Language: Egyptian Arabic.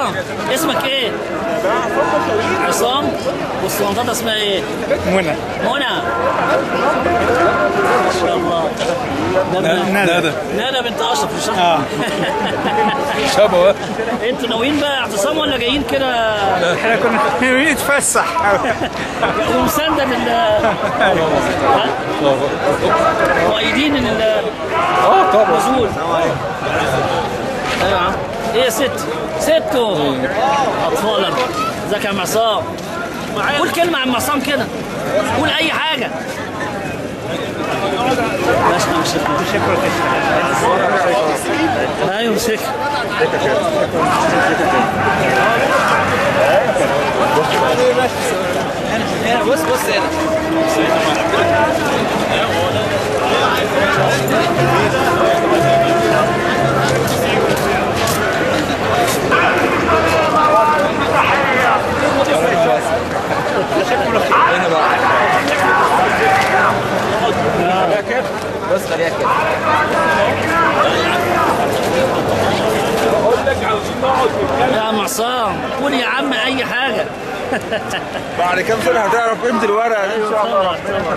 عصام اسمك ايه؟ عصام والصنطاطة اسمها ايه؟ منى منى ما شاء الله ده ابن- ندى ندى بنت اشرف مش صح؟ اه شبه انتوا ناويين بقى اعتصام ولا جايين كده احنا كنا ناويين نتفسح ومساندة لل مؤيدين ال- اه طبعا النزول ايوه يا عم. ايه يا ست ستو اطفالا ازيك يا عم عصام قول كلمة عن عصام كده قول أي حاجة ماشي مش ايوه مش هنا بص بص هنا هنا بقى بص خليها كده يا عم عصام قول يا عم أي حاجة بعد كام سنه هتعرف قيمه الورقه دي ان شاء الله طبعا طبعا